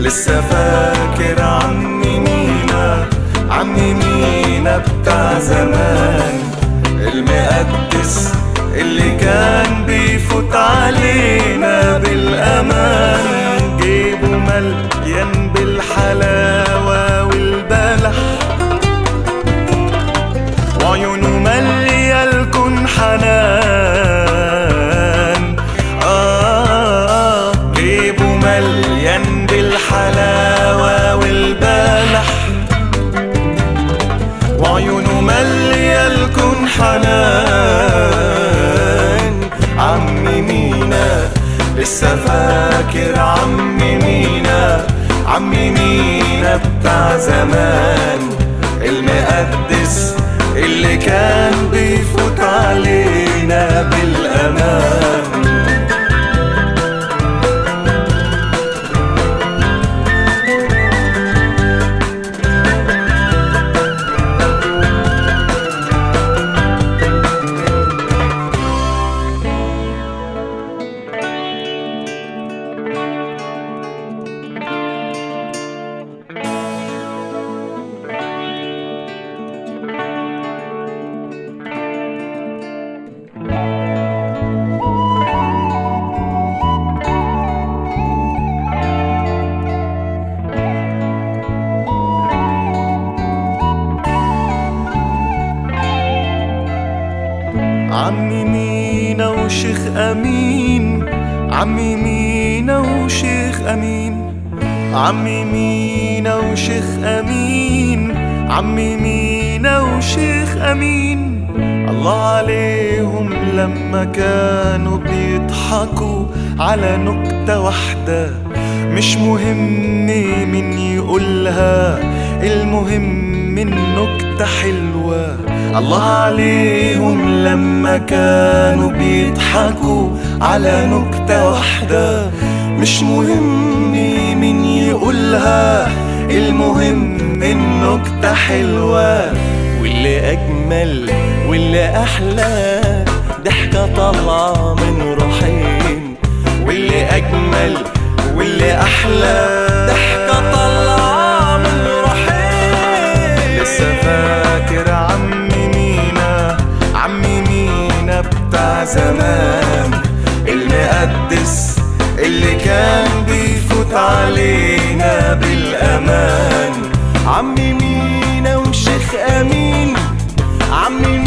لسه فاكر عمي مينا عمي مينا بتاع زمان المقدس اللي كان بيفوت علينا بالأمان جيبه مليان بالحلاوة والبلح وعيونه مالية الكون حنان آه جيبه مليان بالحلاوة والبلح وعيونه مالية الكون حنان عمي مينا لسه فاكر عمي مينا عمي مينا بتاع زمان المقدس اللي كان بيفوت علينا بالأمان عمي مينا وشيخ أمين عمي مينا وشيخ أمين عمي مينا وشيخ أمين عمي مينا وشيخ أمين الله عليهم لما كانوا بيضحكوا على نكتة واحدة مش مهم مين يقولها المهم النكتة حلوة الله عليهم لما كانوا بيضحكوا على نكتة واحدة مش مهم مين يقولها المهم النكتة حلوة واللي أجمل واللي أحلى ضحكة طالعة من روحين واللي أجمل واللي أحلى ضحكة طالعة من روحين لسه فاكر عمي مينا عمي مينا بتاع زمان المقدس اللي كان بيفوت علينا بالأمان عمي مينا وشيخ أمين عمي